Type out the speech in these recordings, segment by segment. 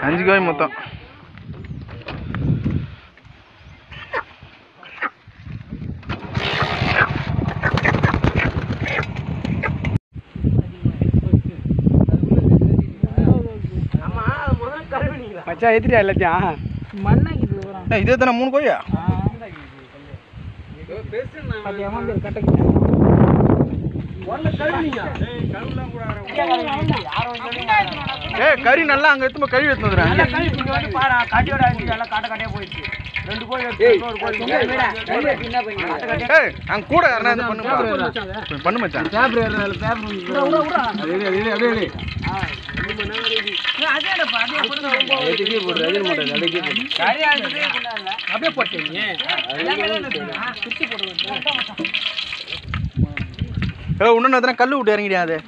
அஞ்சு காய் மொத்தம் மச்சான் ஏத்திரியா எல்லாத்தையும் ஏய், இதே தானே மூணு கோயா ஏ கறி நல்லா அங்க எடுத்து கழுவி எடுத்து வந்துடுறேன் ஏய் அங்க கூட யாரா இது பண்ணு பண்ணு மச்சான் அப்படியே போட்டீங்க ஏ இன்னொன்று எத்தனை கல் விட்டு இறங்கிடியா அது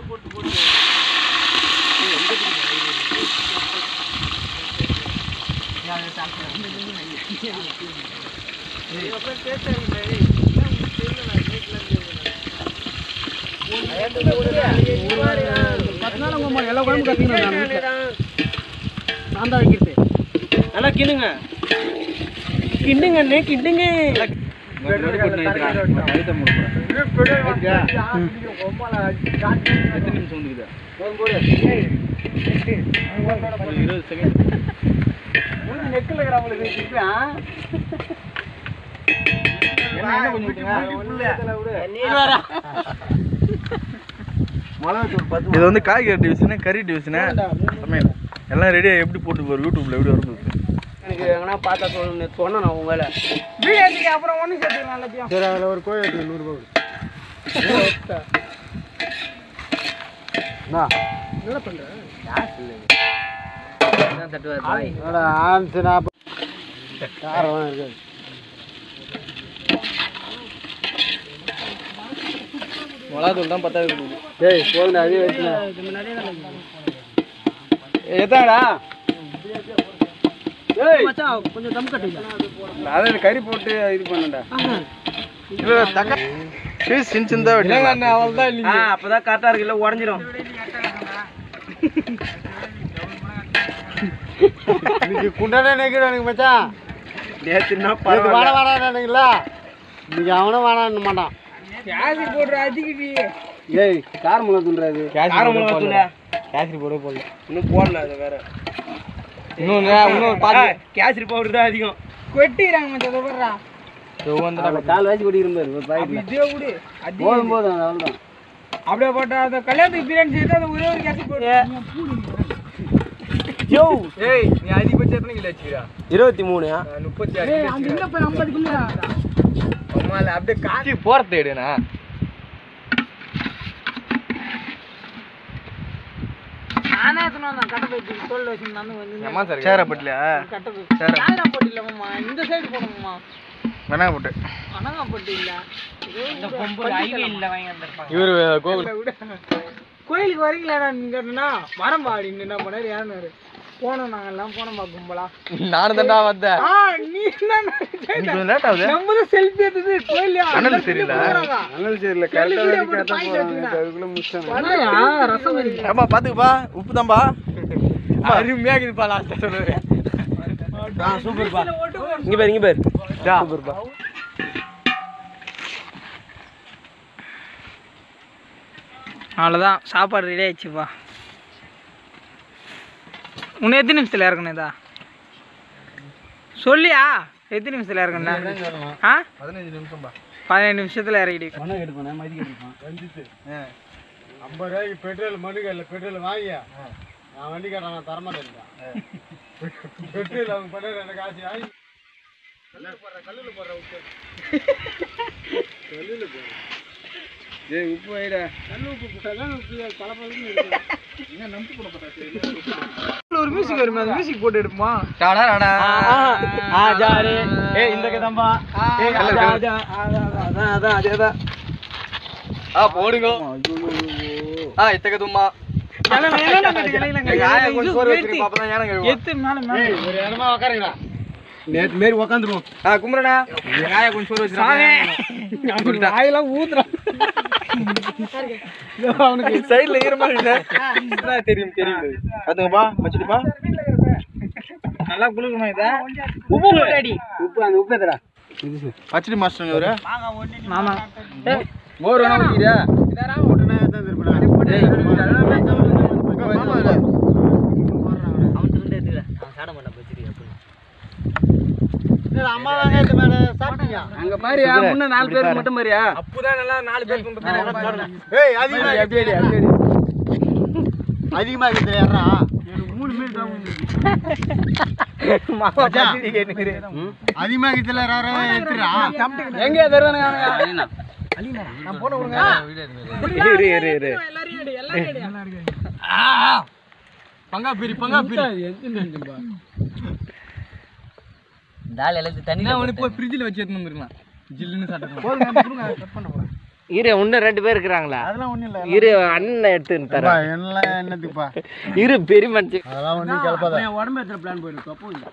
பத்து நாள் உங்க அம்மா எல்லா குழம்பு கற்றுக்கணும் நான் வீட்டில் நான் தான் வைக்கிறது நல்லா கிண்டுங்க கிண்டுங்க கிண்டுங்க நெக்கில் இருக்கிறவங்களுக்கு திட்டுவேன் இது வந்து காய்கறி டிவிஷனு கறி டிவிஷனு சமையல் எல்லாம் ரெடியாக எப்படி போட்டு போகிற யூடியூப்ல எப்படி வருது எனக்கு எங்கன்னா பார்த்தா சொல்லணும் சொன்னேன் நான் உங்களை வீடியோ எடுத்துக்க அப்புறம் ஒன்று சேர்த்துக்கலாம் எல்லாத்தையும் சரி அதில் ஒரு கோழி எடுத்து நூறுரூபா என்ன பண்ணுறேன் தட்டுவார் பாய் ஆன்சு நாற்பது காரம் இருக்குது மிளகாத்தூள் தான் பத்தாவது கொடுக்குது டேய் போதுண்டா அதே வச்சுண்ணா எத்தாடா மச்சான் கொஞ்சம் தம் கட்டுங்க அதை கறி போட்டு இது பண்ணண்டா இல்லை தக்காளி பீஸ் சின்ன சின்னதாக வெட்டி அவள் தான் ஆ அப்பதான் கரெக்டா இருக்குல்ல உடஞ்சிரும் இன்னைக்கு குண்டானே நினைக்கிறானுங்க மச்சான் நேத்துனா நேற்று வாட வாடான்னுங்களா இன்னைக்கு அவனும் வாடான்னு மாட்டான் கேசி போடுற அதிகிட்டி ஏய் கார் முளை துண்டுறாது காரம் மிளகாத்தூள் கேசரி போட போடல இன்னும் போடல அது வேற இன்னொன்று இன்னொரு ஆ, கேசரி பவுடர் தான் அதிகம் கொட்டிக்கிறாங்க மச்சான் இதை போடுறா கால் வச்சு குடிக்கிறேன் பாரு பாக்கெட்ல இதே விடு அது போதும் போதும் அவ்வளோதான் அப்படியே போட்டா அந்த கல்யாணத்துக்கு பிரியாணி செய்து அந்த ஒரே ஒரு கேசி போடு யோ ஏய் நீ அதிகபட்சம் எத்தனை கிலோ வச்சுக்கிறா இருபத்தி மூணு முப்பத்தி ஏய் அந்த இந்த போய் ஐம்பது கிலோ அம்மால அப்படியே காய்ச்சி போறது எடுண்ணா நானே எத்தனை வந்தேன் கட்டை போயிட்டு தோல் வச்சு நடந்து வந்து சேரப்பட்டிலையா கட்டை போய் சேர சாயராப்பட்டி இல்லம்மா இந்த சைடு போகணும்மா வெண்ணா போட்டு அனகாப்பட்டி இல்ல இந்த பொம்பு ஹைவே இல்ல வாங்கி வந்திருப்பாங்க இவரு கோவில் கோயிலுக்கு வரீங்களா கேட்டனா வரம்பா அப்படின்னு என்ன பண்ணாரு யாருனாரு போனோம் நாங்க எல்லாம் போனோம்பா கும்பலா நானும் தான்டா வந்தேன் ஆ நீ என்ன கொஞ்சம் லேட் ஆகுது நம்ம தான் செல்ஃபி எடுத்தது கோயில்ல அண்ணனுக்கு தெரியல. அண்ணல் சரியில்லை கரெக்டாக வரைக்கும் கரெக்டாக போகிறாங்க அதுக்குள்ளே முடிச்சிட்டாங்க ரசம் இருக்கு ஏப்பா பாத்துக்கப்பா உப்பு தான்பா அருமையா இருக்குதுப்பா லாஸ்டா சொல்லுவேன் சூப்பர்ப்பா இங்க பாரு இங்க பாரு சூப்பர்ப்பா அவ்வளோதான் சாப்பாடு ரெடி ஆயிடுச்சுப்பா இன்னும் எத்தனை நிமிஷத்தில் இறக்கணும் இதா சொல்லியா எத்தனை நிமிஷத்தில் இறக்கணும் ஆ பதினஞ்சு நிமிஷம்பா பதினேழு நிமிஷத்தில் இறக்கிடு பணம் எடுப்பானே மதி எடுப்பான் ரஞ்சித்து ஐம்பது ரூபாய்க்கு பெட்ரோல் மனுக்கல்ல பெட்ரோல் வாங்கியா நான் வண்டி கேட்டேன் நான் தரமாட்டேன் பெட்ரோல் அவங்க பண்ண ரெண்டு காசு வாங்கி கல்லில் போடுற உப்பு கல்லில் போடுற ஏய் உப்பு வைடா கல் உப்பு கல் உப்பு பல ஒரு மியூசிக் வருமே அந்த மியூசிக் போட்டு எடுப்போமா டாடா டாடா ஆஜாரே ஏ இந்த கதம்பா ஏ கல்லு, ஆஜா கல்லு. ஆஜா அதான் அதான் அதேதான் ஆ போடுங்க ஆ இத்தக தும்மா எங்க ஆயா கொஞ்சம் சோறு வச்சிருக்கு பாப்பதான் ஏனம் கழுவா எத்து மேல மேல ஒரு இடமா உக்காருங்கடா நேற்று மாரி உக்காந்துருவோம் ஆ கும்பிடணா எங்க ஆயா கொஞ்சம் சோறு வச்சிருக்காங்க வாயெல்லாம் ஊத்துறான் அவனுக்கு சைடுல ஈரமா இல்ல தெரியும் தெரியும் பாத்துங்கப்பா வச்சுட்டுப்பா நல்லா குளுக்கணும் இதை உப்பு போட்டாடி உப்பு அந்த உப்பு எத்தடா பச்சடி மாஸ்டருங்க இவரு மாமா மோர் வேணா ஊத்திக்கிறியா உடனே தான் திருப்பிடா மாமா இல்ல அம்மா வெங்காயத்து மேல சாப்பிட்டீங்க அங்க பாரியா முன்ன நாலு பேருக்கு மட்டும் பாரியா அப்பதான் நல்லா நாலு பேர் கொண்டு ஏய் அதிகமா அப்படி அடி, அப்படி அடி. அதிகமா இருக்குது யாரா மாமா பச்சடி கேட்டுக்கிறே. அதிகமா இருக்குதுல யாரா எடுத்துறா எங்க தருவானுங்க அவனுங்க? இரு இரு இரு எல்லாரையும் எடு எல்லாரையும் எடு பங்கா பிரி பங்கா பிரி என்ன அவனு போய் ஃப்ரிட்ஜில் வச்சு எடுத்துன்னு வந்துருக்கலாம் ஜில்லுன்னு சாப்பிட்டு இரு இன்னும் ரெண்டு பேர் இருக்கிறாங்களா அதெல்லாம் ஒண்ணும் இல்ல இரு அண்ணன் எடுத்து தரேன் என்ன என்னத்துக்குப்பா இரு பெரிய மனுஷன் அதெல்லாம் ஒண்ணும் கிளப்பாத உடம்பு எத்தனை பிளான் போயிருக்கு அப்போ இல்லை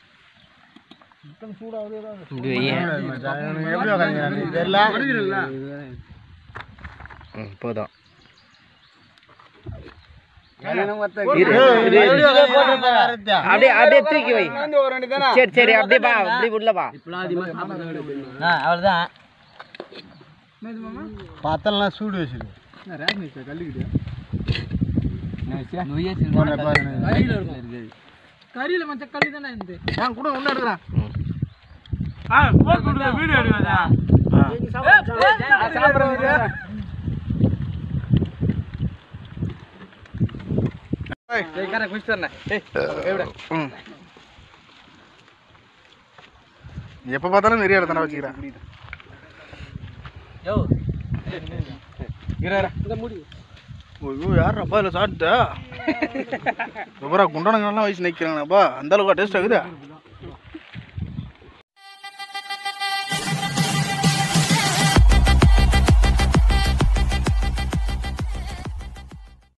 இப்படி வையேன். எப்படி உக்காந்துக்கிறான் தெரியல ம், போதும் ஏய், இரு, இரு, எப்படி இரு. உக்காந்துக்கிறான் பாரு. அப்படியே அப்படியே தூக்கி வை ஒரு ரெண்டு தானே சரி சரி அப்படியே பா அப்படியே உள்ள வா அவ்வளோதான் பத்தெல்லாம் சூடு வச்சிரு கறியில மச்ச கல்லு தானே இருந்து கூட ஒன்று எடுக்கிறேன் எப்ப பார்த்தாலும் நிறைய இடத்தான வச்சுக்கிறேன் ஐயோ யார் அப்பா இதில் சாப்பிட்டா அப்புறம் குண்டானங்கள்லாம் வயசு நிற்கிறாங்கப்பா அந்த அளவுக்கு டேஸ்ட் ஆகுது